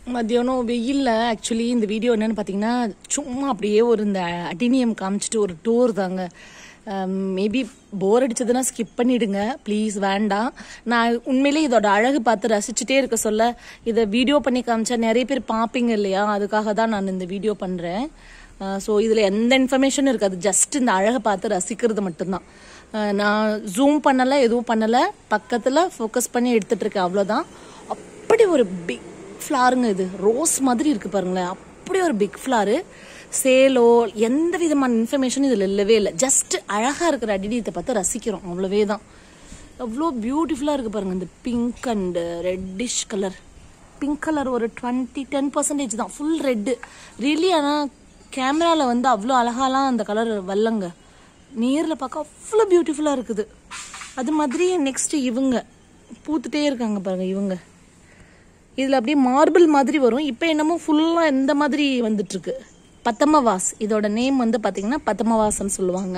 மத்தியானம் வெயில்ல ஆக்சுவலி இந்த வீடியோ என்னன்னு பார்த்தீங்கன்னா சும்மா அப்படியே ஒரு இந்த அடினியம் காமிச்சிட்டு ஒரு டூர் தாங்க மேபி போர் அடிச்சதுன்னா ஸ்கிப் பண்ணிடுங்க ப்ளீஸ் வேண்டாம் நான் உண்மையிலே இதோட அழகு பார்த்து ரசிச்சுட்டே இருக்க சொல்ல இதை வீடியோ பண்ணி காமிச்சா நிறைய பேர் பார்ப்பீங்க இல்லையா அதுக்காக தான் நான் இந்த வீடியோ பண்ணுறேன் ஸோ இதில் எந்த இன்ஃபர்மேஷனும் இருக்காது ஜஸ்ட் இந்த அழகை பார்த்து ரசிக்கிறது மட்டும்தான் அஹ் நான் ஜூம் பண்ணலை எதுவும் பண்ணலை பக்கத்தில் ஃபோக்கஸ் பண்ணி எடுத்துட்டு இருக்கேன் அவ்வளோதான் அப்படி ஒரு பிக் ஃப்ளாருங்க இது ரோஸ் மாதிரி இருக்கு பாருங்களேன் அப்படி ஒரு பிக் ஃப்ளாரு சேலோ எந்த விதமான இன்ஃபர்மேஷனும் இதில் இல்லவே இல்லை ஜஸ்ட் அழகாக இருக்கிற அடிடியத்தை பார்த்து ரசிக்கிறோம் அவ்வளவே தான் அவ்வளோ பியூட்டிஃபுல்லாக இருக்குது பாருங்க இந்த pink and reddish colour pink colour ஒரு டுவெண்ட்டி டென் பர்சன்டேஜ் தான் ஃபுல் ரெட்டு ரியலி ஆனால் கேமராவில் வந்து அவ்வளோ அழகாலாம் அந்த கலர் வரலங்க நேரில் பார்க்க அவ்வளோ பியூட்டிஃபுல்லாக இருக்குது அது மாதிரி நெக்ஸ்ட் இவங்க பூத்துட்டே இருக்காங்க பாருங்க இவங்க இதில் அப்படியே மார்பிள் மாதிரி வரும் இப்போ என்னமோ ஃபுல்லாக இந்த மாதிரி வந்துட்டு இருக்கு பத்தமவாஸ் இதோட நேம் வந்து பார்த்தீங்கன்னா பத்தமவாசன்னு சொல்லுவாங்க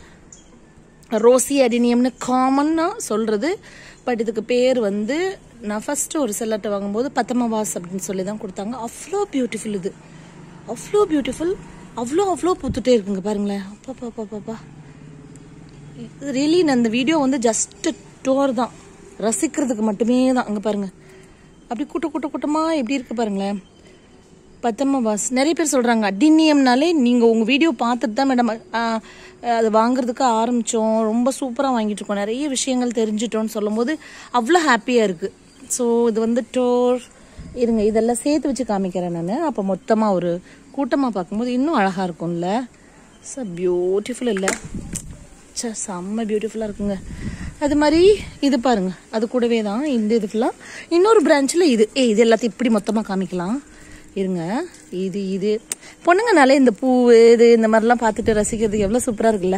ரோசி அடினியம்னு காமன்னாக சொல்கிறது பட் இதுக்கு பேர் வந்து நான் ஃபஸ்ட்டு ஒரு செல்லட்டை வாங்கும்போது பத்தமவாஸ் அப்படின்னு சொல்லி தான் கொடுத்தாங்க அவ்வளோ பியூட்டிஃபுல் இது அவ்வளோ பியூட்டிஃபுல் அவ்வளோ அவ்வளோ பூத்துட்டே இருக்குங்க பாருங்களேன் அப்பா பாப்பா பாப்பா ரியலி நான் இந்த வீடியோ வந்து ஜஸ்ட் டோர் தான் ரசிக்கிறதுக்கு மட்டுமே தான் அங்கே பாருங்க அப்படி கூட்ட கூட்ட கூட்டமாக எப்படி இருக்கு பாருங்களேன் பத்தம்மா பாஸ் நிறைய பேர் சொல்கிறாங்க அடினியம்னாலே நீங்கள் உங்கள் வீடியோ பார்த்துட்டு தான் மேடம் அது வாங்குறதுக்கு ஆரம்பித்தோம் ரொம்ப சூப்பராக வாங்கிட்டு இருக்கோம் நிறைய விஷயங்கள் தெரிஞ்சிட்டோம்னு சொல்லும்போது அவ்வளோ ஹாப்பியாக இருக்குது ஸோ இது வந்து டோர் இருங்க இதெல்லாம் சேர்த்து வச்சு காமிக்கிறேன் நான் அப்போ மொத்தமாக ஒரு கூட்டமாக பார்க்கும்போது இன்னும் அழகாக இருக்கும்ல ஸோ பியூட்டிஃபுல் இல்லை ச்சே செம்ம பியூட்டிஃபுல்லாக இருக்குங்க அது மாதிரி இது பாருங்க அது கூடவே தான் இந்த இது ஃபுல்லாக இன்னொரு பிரான்ச்சில் இது ஏ இது எல்லாத்தையும் இப்படி மொத்தமாக காமிக்கலாம் இருங்க இது இது பொண்ணுங்கனாலே இந்த பூ இது இந்த மாதிரிலாம் பார்த்துட்டு ரசிக்கிறது எவ்வளோ சூப்பராக இருக்குல்ல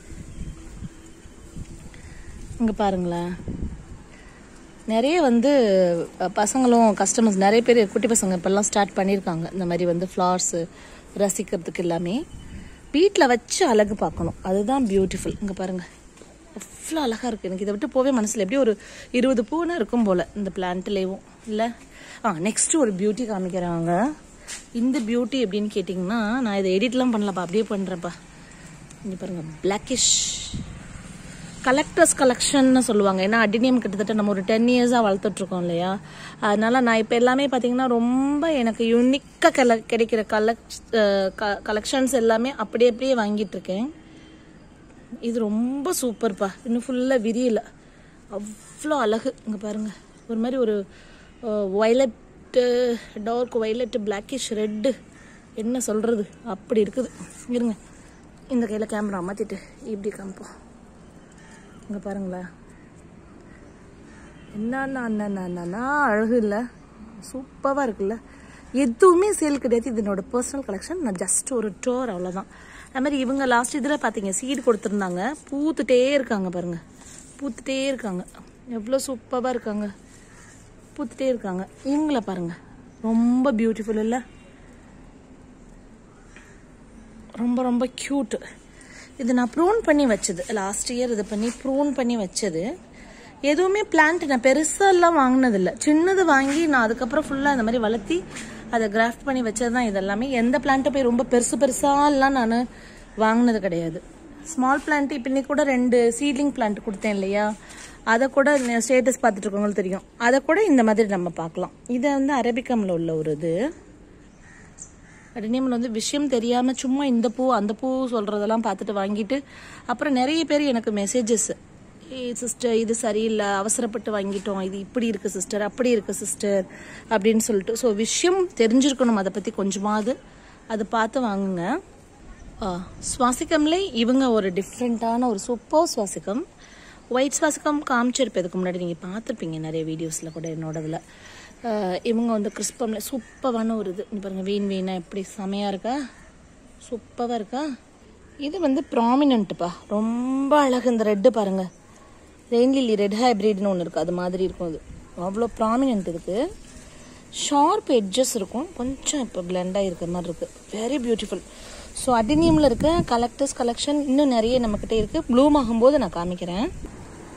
இங்கே பாருங்களேன் நிறைய வந்து அஹ், பசங்களும் கஸ்டமர்ஸ் நிறைய பேர் குட்டி பசங்க இப்போல்லாம் ஸ்டார்ட் பண்ணியிருக்காங்க இந்த மாதிரி வந்து ஃப்ளார்ஸு ரசிக்கிறதுக்கு எல்லாமே வீட்டில் வச்சு அழகு பார்க்கணும் அதுதான் பியூட்டிஃபுல் இங்கே பாருங்க அவ்வளோ அழகாக இருக்குது எனக்கு இதை விட்டு போவே மனசில் எப்படி ஒரு இருபது பூனா இருக்கும் போல் இந்த பிளான்ட்லேயும் இல்லை ஆ நெக்ஸ்ட் ஒரு பியூட்டி காமிக்கிறாங்க இந்த பியூட்டி எப்படின்னு கேட்டிங்கன்னா நான் இதை எடிட்லாம் பண்ணலப்பா அப்படியே பண்ணுறேன்ப்பா இங்கே பாருங்க பிளாக்கிஷ் கலெக்டர்ஸ் கலெக்ஷன்னு சொல்லுவாங்க ஏன்னா அடினியம் கிட்டத்தட்ட நம்ம ஒரு டென் இயர்ஸாக வளர்த்துட்ருக்கோம் இல்லையா அதனால நான் இப்போ எல்லாமே பார்த்தீங்கன்னா ரொம்ப எனக்கு யூனிக்காக கல கிடைக்கிற கலெக்ட் கலெக்ஷன்ஸ் எல்லாமே அப்படியே அப்படியே வாங்கிட்டு இருக்கேன் இது ரொம்ப சூப்பர்ப்பா இன்னும் ஃபுல்லாக விரியல அவ்வளோ அழகு இங்கே பாருங்க ஒரு மாதிரி ஒரு violet dark violet blackish red என்ன சொல்கிறது அப்படி இருக்குது இருங்க இந்த கையில் கேமரா மாற்றிட்டு இப்படி காமிப்போம் இங்கே பாருங்களேன் என்னன்னா அண்ணா அழகு இல்லை சூப்பராக இருக்குல்ல எதுவுமே சேல் கிடையாது இது என்னோட பர்சனல் கலெக்ஷன் நான் ஜஸ்ட் ஒரு டோர் அவ்வளோதான் அது மாதிரி இவங்க லாஸ்ட் இதில் பார்த்தீங்க சீடு கொடுத்துருந்தாங்க பூத்துட்டே இருக்காங்க பாருங்க பூத்துட்டே இருக்காங்க எவ்வளோ சூப்பராக இருக்காங்க பூத்துட்டே இருக்காங்க இவங்கள பாருங்க ரொம்ப பியூட்டிஃபுல் இல்லை ரொம்ப ரொம்ப க்யூட் இது நான் ப்ரூன் பண்ணி வச்சது லாஸ்ட் இயர் இது பண்ணி ப்ரூன் பண்ணி வச்சது எதுவுமே பிளான்ட் நான் பெருசாலாம் வாங்கினதில்ல சின்னது வாங்கி நான் அதுக்கப்புறம் ஃபுல்லாக இந்த மாதிரி வளர்த்தி அதை கிராஃப்ட் பண்ணி வச்சது தான் இதெல்லாமே எந்த பிளான்ட்டை போய் ரொம்ப பெருசு பெருசாலாம் நான் வாங்கினது கிடையாது ஸ்மால் பிளான்ட் இப்போ இன்னைக்கு கூட ரெண்டு சீட்லிங் பிளான்ட் கொடுத்தேன் இல்லையா அதை கூட ஸ்டேட்டஸ் பார்த்துட்டு இருக்கவங்களுக்கு தெரியும் அதை கூட இந்த மாதிரி நம்ம பார்க்கலாம் இது வந்து அரபிக்கமில் உள்ள ஒரு இது அடினியமில் வந்து விஷயம் தெரியாமல் சும்மா இந்த பூ அந்த பூ சொல்கிறதெல்லாம் பார்த்துட்டு வாங்கிட்டு அப்புறம் நிறைய பேர் எனக்கு மெசேஜஸ் சிஸ்டர் இது சரியில்லை அவசரப்பட்டு வாங்கிட்டோம் இது இப்படி இருக்குது சிஸ்டர் அப்படி இருக்குது சிஸ்டர் அப்படின்னு சொல்லிட்டு ஸோ விஷயம் தெரிஞ்சிருக்கணும் அதை பற்றி கொஞ்சமாவது அதை பார்த்து வாங்குங்க ஆ, சுவாசிக்கம்ல இவங்க ஒரு டிஃப்ரெண்ட்டான ஒரு சூப்பர் சுவாசிக்கம் ஒயிட் சுவாசிக்கம் காமிச்சிருப்பேன் இதுக்கு முன்னாடி நீங்கள் பார்த்துருப்பீங்க நிறைய வீடியோஸில் கூட என்னோடதுல ஆ, இவங்க வந்து கிறிஸ்பம்ல சூப்பரான ஒரு இது இங்க பாருங்க வீண் வீணா எப்படி செமையாக இருக்கா சூப்பராக இருக்கா இது வந்து ப்ராமினண்ட்டுப்பா ரொம்ப அழகு இந்த ரெட்டு பாருங்க ரெயின்லிலி ரெட் ஹைப்ரிட்னு ஒன்று இருக்குது அது மாதிரி இருக்கும் இது அவ்வளோ ப்ராமினென்ட் இதுக்கு ஷார்ப் எட்ஜஸ் இருக்கும் கொஞ்சம் இப்போ பிளெண்டாக இருக்கிற மாதிரி இருக்குது வெரி பியூட்டிஃபுல் ஸோ அடினியமில் இருக்க கலெக்டர்ஸ் கலெக்ஷன் இன்னும் நிறைய நம்மக்கிட்ட இருக்குது ப்ளூம் ஆகும்போது நான் காமிக்கிறேன்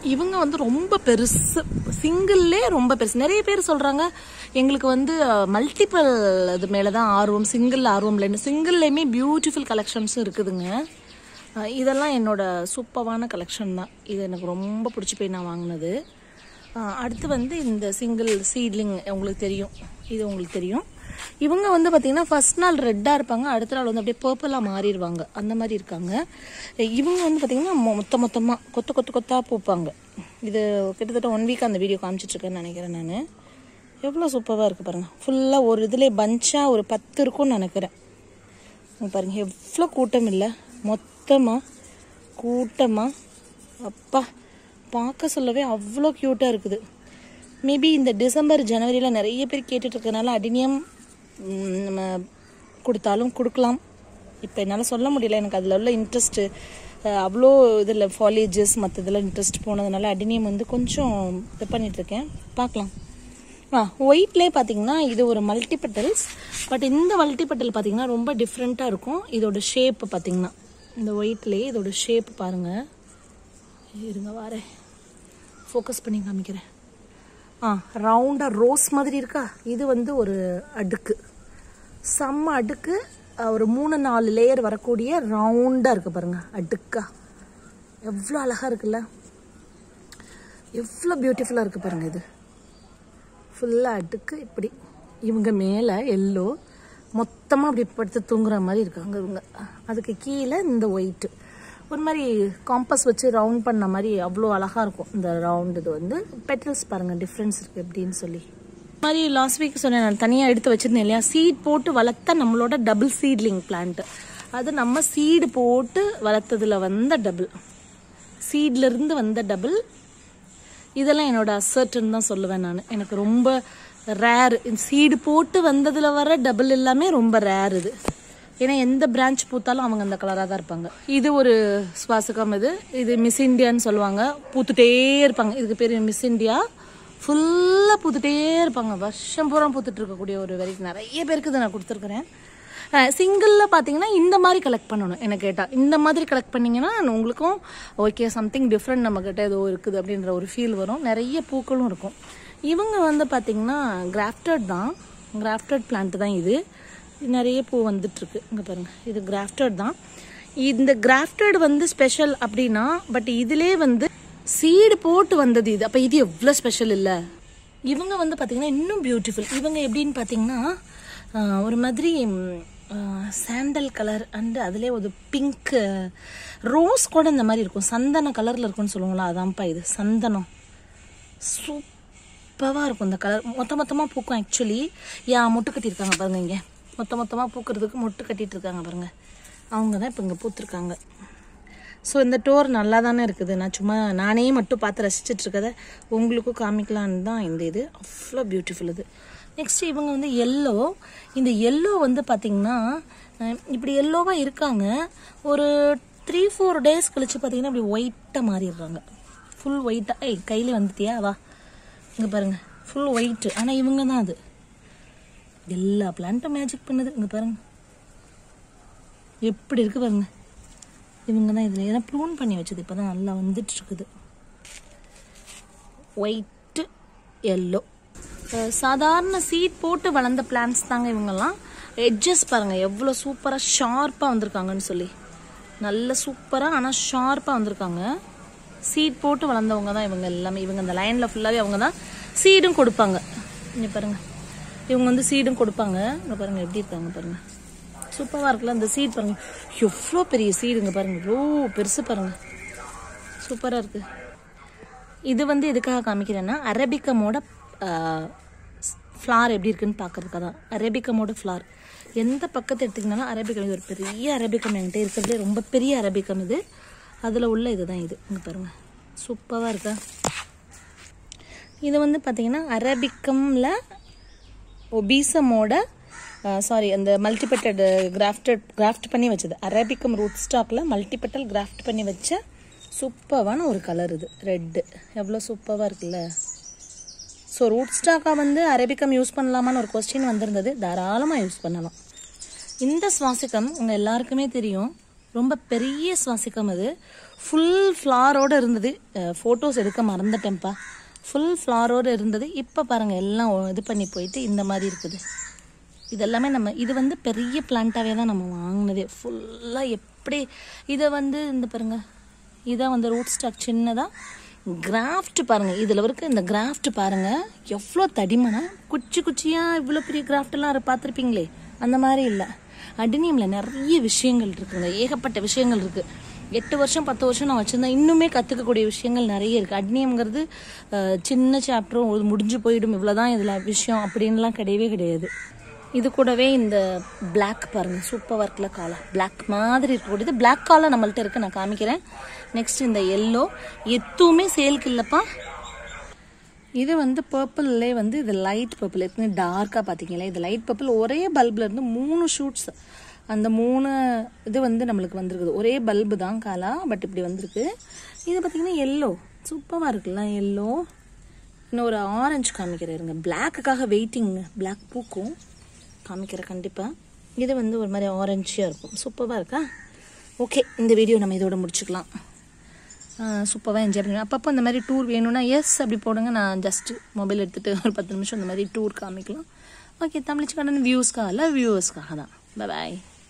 இவங்க வந்து ரொம்ப பெருசு சிங்கிள்லே ரொம்ப பெருசு நிறைய பேர் சொல்றாங்க எங்களுக்கு வந்து மல்டிபிள் இது மேல தான் ஆர்வம் சிங்கிள் ஆர்வம் இல்லைன்னு சிங்கிள்லேயுமே பியூட்டிஃபுல் கலெக்ஷன்ஸும் இருக்குதுங்க அஹ் இதெல்லாம் என்னோட சூப்பரான கலெக்ஷன் தான் இது எனக்கு ரொம்ப பிடிச்சி போய் நான் வாங்கினது அஹ் அடுத்து வந்து இந்த சிங்கிள் சீட்லிங் உங்களுக்கு தெரியும் இது உங்களுக்கு தெரியும் இவங்க வந்து பார்த்தீங்கன்னா ஃபர்ஸ்ட் நாள் ரெட்டாக இருப்பாங்க அடுத்த நாள் வந்து அப்படியே பர்பிளாக மாறிடுவாங்க அந்த மாதிரி இருக்காங்க இவங்க வந்து பார்த்தீங்கன்னா மொ- மொத்த மொத்தமாக கொத்த கொத்த கொத்தாக பூப்பாங்க இது கிட்டத்தட்ட ஒன் வீக் அந்த வீடியோ காமிச்சிட்ருக்கேன்னு நினைக்கிறேன் நான் எவ்வளோ சூப்பராக இருக்குது பாருங்கள் ஃபுல்லாக ஒரு இதில் பஞ்சாக ஒரு பத்து இருக்கும்னு நினைக்கிறேன் இங்க பாருங்க எவ்வளோ கூட்டம் இல்லை மொத்தமாக கூட்டமாக அப்பா பார்க்க சொல்லவே அவ்வளோ க்யூட்டாக இருக்குது மேபி இந்த டிசம்பர் ஜனவரியில் நிறைய பேர் கேட்டுட்டு இருக்கறனால அடினியம் ம், நம்ம கொடுத்தாலும் கொடுக்கலாம் இப்போ என்னால் சொல்ல முடியல எனக்கு அதில் உள்ள இன்ட்ரெஸ்ட்டு அவ்வளோ இதில் ஃபாலேஜஸ் மற்ற இதில் இன்ட்ரெஸ்ட் போனதுனால அடினியம் வந்து கொஞ்சம் இது பண்ணிகிட்ருக்கேன் பார்க்கலாம் ஆ ஒயிட்லேயே பார்த்தீங்கன்னா இது ஒரு மல்டிபெட்டல்ஸ் பட் இந்த மல்டிபெட்டல் பார்த்தீங்கன்னா ரொம்ப டிஃப்ரெண்ட்டாக இருக்கும் இதோட ஷேப் பார்த்தீங்கன்னா இந்த ஒயிட்லேயே இதோட ஷேப் பாருங்கள் இருங்க வாரேன் ஃபோக்கஸ் பண்ணி காமிக்கிறேன் ஆ ரவுண்டாக ரோஸ் மாதிரி இருக்கா இது வந்து ஒரு அடுக்கு செம்ம அடுக்கு அஹ், ஒரு மூணு நாலு லேயர் வரக்கூடிய ரவுண்டாக இருக்குது பாருங்க அடுக்கா எவ்வளோ அழகாக இருக்குல்ல எவ்வளோ பியூட்டிஃபுல்லாக இருக்குது பாருங்க இது ஃபுல்லாக அடுக்கு இப்படி இவங்க மேலே எல்லோ மொத்தமாக அப்படி படுத்து தூங்குற மாதிரி இருக்காங்க இவங்க அதுக்கு கீழே இந்த ஒயிட்டு ஒரு மாதிரி காம்பஸ் வச்சு ரவுண்ட் பண்ண மாதிரி அவ்வளோ அழகாக இருக்கும் இந்த ரவுண்ட் இது வந்து பெட்டல்ஸ் பாருங்கள் டிஃப்ரென்ஸ் இருக்குது எப்படின்னு சொல்லி இந்த மாதிரி லாஸ்ட் வீக் சொன்னேன் நான் தனியாக எடுத்து வச்சிருந்தேன் இல்லையா சீட் போட்டு வளர்த்த நம்மளோட டபுள் சீட்லிங் பிளான்ட் அது நம்ம சீடு போட்டு வளர்த்ததுல வந்த டபுள் சீட்ல இருந்து வந்த டபுள் இதெல்லாம் என்னோட அசர்ட்னு தான் சொல்லுவேன் நான் எனக்கு ரொம்ப ரேர் சீடு போட்டு வந்ததுல வர டபுள் எல்லாமே ரொம்ப ரேர் இது ஏன்னா எந்த பிரான்ச் பூத்தாலும் அவங்க அந்த கலராக தான் இருப்பாங்க இது ஒரு சுவாசகம் இது இது மிஸ் இந்தியான்னு சொல்லுவாங்க பூத்துட்டே இருப்பாங்க இதுக்கு பேர் மிஸ் இந்தியா ஃபுல்லாக பூத்துட்டே இருப்பாங்க வருஷம் பூரா பூத்துட்டு இருக்கக்கூடிய ஒரு வெரைட்டி நிறைய பேருக்கு இதை நான் கொடுத்துருக்குறேன் சிங்கிளில் பார்த்தீங்கன்னா இந்த மாதிரி கலெக்ட் பண்ணணும் என்ன கேட்டால் இந்த மாதிரி கலெக்ட் பண்ணிங்கன்னா உங்களுக்கும் ஓகே சம்திங் டிஃப்ரெண்ட் நம்மக்கிட்ட ஏதோ இருக்குது அப்படின்ற ஒரு ஃபீல் வரும் நிறைய பூக்களும் இருக்கும் இவங்க வந்து பார்த்தீங்கன்னா கிராஃப்டட் தான் கிராஃப்டட் பிளான்ட் தான் இது நிறைய பூ வந்துட்டுருக்கு இங்கே பாருங்கள் இது கிராஃப்டட் தான் இந்த கிராஃப்டட் வந்து ஸ்பெஷல் அப்படின்னா பட் இதிலே வந்து சீடு போட்டு வந்தது இது அப்போ இது எவ்வளோ ஸ்பெஷல் இல்லை இவங்க வந்து பார்த்தீங்கன்னா இன்னும் பியூட்டிஃபுல் இவங்க எப்படின்னு பார்த்தீங்கன்னா ஆஹ், ஒரு மாதிரி சாண்டல் கலர் அண்டு அதிலே ஒரு பிங்க் ரோஸ் கூட இந்த மாதிரி இருக்கும் சந்தன கலரில் இருக்கும்னு சொல்லுவாங்களா அதான்ப்பா இது சந்தனம் சூப்பராக இருக்கும் இந்த கலர் மொத்த மொத்தமாக பூக்கும் ஆக்சுவலி யா மொட்டு கட்டியிருக்காங்க பாருங்க இங்கே மொத்த மொத்தமாக பூக்கிறதுக்கு மொட்டு கட்டிட்டு இருக்காங்க பாருங்க அவங்க தான் இப்போ இங்கே பூத்துருக்காங்க ஸோ இந்த டோர் நல்லா தானே இருக்குது நான் சும்மா நானே மட்டும் பார்த்து ரசிச்சிட்டு இருக்கதை உங்களுக்கும் காமிக்கலான்னு தான் இந்த இது அவ்வளோ பியூட்டிஃபுல் இது நெக்ஸ்ட் இவங்க வந்து எல்லோ இந்த எல்லோ வந்து பார்த்தீங்கன்னா அஹ், இப்படி எல்லோவாக இருக்காங்க ஒரு த்ரீ ஃபோர் டேஸ் கழிச்சு பார்த்தீங்கன்னா இப்படி ஒயிட்டாக மாறிடுறாங்க ஃபுல் ஒயிட்டாக ஏய் கையில் வந்துட்டியா வா இங்கே பாருங்க ஃபுல் ஒயிட்டு ஆனால் இவங்க தான் அது எல்லா பிளான்ட்டும் மேஜிக் பண்ணுது இங்கே பாருங்க எப்படி இருக்கு பாருங்க இவங்க தான் இதில் ஏன்னா ப்ளூன் பண்ணி வச்சது இப்போ தான் நல்லா வந்துட்டு இருக்குது ஒயிட்டு எல்லோ சாதாரண சீட் போட்டு வளர்ந்த பிளான்ஸ் தாங்க இவங்கெல்லாம் எட்ஜஸ் பாருங்க எவ்வளோ சூப்பராக ஷார்ப்பாக வந்திருக்காங்கன்னு சொல்லி நல்ல சூப்பராக ஆனால் ஷார்ப்பாக வந்திருக்காங்க சீட் போட்டு வளர்ந்தவங்க தான் இவங்க எல்லாமே இவங்க இந்த லைனில் ஃபுல்லாகவே அவங்க தான் சீடும் கொடுப்பாங்க இங்கே பாருங்க இவங்க வந்து சீடும் கொடுப்பாங்க இங்கே பாருங்க எப்படி இருக்காங்க பாருங்க சூப்பராக இருக்குல்ல இந்த சீட் பாருங்க எவ்வளோ பெரிய சீடுங்க பாருங்க இவ்வளோ பெருசு பாருங்க சூப்பராக இருக்கு இது வந்து எதுக்காக காமிக்கிறேன்னா அரபிக்கமோட ஃப்ளார் எப்படி இருக்குன்னு பார்க்கறதுக்காக தான் அரபிக்கமோட ஃப்ளார் எந்த பக்கத்தை எடுத்திங்கனாலும் அரபிக்கம் இது ஒரு பெரிய அரபிக்கம் என்கிட்ட இருக்கிறதுலே ரொம்ப பெரிய அரபிக்கம் இது அதில் உள்ள இதுதான் இது இங்கே பாருங்க சூப்பராக இருக்கா இது வந்து பார்த்தீங்கன்னா அரபிக்கமில் ஒபீசமோட சாரி அந்த மல்டிபெட்டட் கிராஃப்டட் கிராஃப்ட் பண்ணி வச்சது அரபிக்கம் ரூட் ஸ்டாக்கில் மல்டிபெட்டல் கிராஃப்ட் பண்ணி வச்ச சூப்பரான ஒரு கலர் இது ரெட்டு எவ்வளோ சூப்பராக இருக்குல்ல ஸோ ரூட் ஸ்டாக்காக வந்து அரபிக்கம் யூஸ் பண்ணலாமான்னு ஒரு கொஸ்டின் வந்திருந்தது தாராளமாக யூஸ் பண்ணலாம் இந்த சுவாசிக்கம் உங்கள் எல்லாருக்குமே தெரியும் ரொம்ப பெரிய சுவாசிக்கம் அது ஃபுல் ஃப்ளாரோடு இருந்தது ஃபோட்டோஸ் எடுக்க மறந்துட்டேன்ப்பா ஃபுல் ஃப்ளாரோடு இருந்தது இப்போ பாருங்கள் எல்லாம் இது பண்ணி போயிட்டு இந்த மாதிரி இருக்குது இதெல்லாமே நம்ம இது வந்து பெரிய பிளான்ட்டாகவே தான் நம்ம வாங்கினதே ஃபுல்லாக எப்படி இதை வந்து இந்த பாருங்க இதான் வந்து ரூட் ஸ்டாக் சின்னதாக கிராஃப்ட் பாருங்கள் இதில் இருக்க இந்த கிராஃப்ட் பாருங்கள் எவ்வளோ தடிமனா குச்சி குச்சியாக இவ்வளோ பெரிய கிராஃப்டெல்லாம் பார்த்துருப்பீங்களே அந்த மாதிரி இல்லை அடினியமில் நிறைய விஷயங்கள் இருக்குங்க ஏகப்பட்ட விஷயங்கள் இருக்குது எட்டு வருஷம் பத்து வருஷம் நான் வச்சுருந்தேன் இன்னுமே கற்றுக்கக்கூடிய விஷயங்கள் நிறைய இருக்குது அட்னியம்ங்கிறது அஹ், சின்ன சாப்டரும் முடிஞ்சு போயிடும் இவ்வளோதான் இதில் விஷயம் அப்படின்லாம் கிடையவே கிடையாது இது கூடவே இந்த Black பாருங்க சூப்பர் ஒர்க்கில் காலா Black மாதிரி இருக்கக்கூடியது Black காலா நம்மள்ட்ட இருக்கு நான் காமிக்கிறேன் நெக்ஸ்ட் இந்த எல்லோ எதுவுமே சேலுக்கு இல்லைப்பா இது வந்து பர்பிள்லே வந்து இது லைட் பர்பிள் எத்தனை டார்க்காக பார்த்தீங்களா இது லைட் பர்பிள் ஒரே பல்பில் இருந்து மூணு ஷூட்ஸ் அந்த மூணு இது வந்து நம்மளுக்கு வந்திருக்குது ஒரே பல்பு தான் காலா பட் இப்படி வந்திருக்கு இது பார்த்தீங்கன்னா எல்லோ சூப்பராக இருக்குல்ல எல்லோ இன்னும் ஒரு ஆரஞ்சு காமிக்கிறேன் இருங்க பிளாக்குக்காக வெயிட்டிங் பிளாக் பூக்கும் காமிக்கிறேன் கண்டிப்பாக இது வந்து ஒரு மாதிரி ஆரஞ்சியாக இருக்கும் சூப்பராக இருக்கா ஓகே இந்த வீடியோ நம்ம இதோட முடிச்சுக்கலாம் சூப்பராக என்ஜாய் பண்ணுவேன் அப்பப்போ இந்த மாதிரி டூர் வேணும்னா எஸ் அப்படி போடுங்க நான் ஜஸ்ட் மொபைல் எடுத்துகிட்டு ஒரு பத்து நிமிஷம் இந்த மாதிரி டூர் காமிக்கலாம் ஓகே தமிழ்ச்சிக்கான வியூஸ்க்காக இல்லை வியூவர்ஸ்க்காக தான் பாய்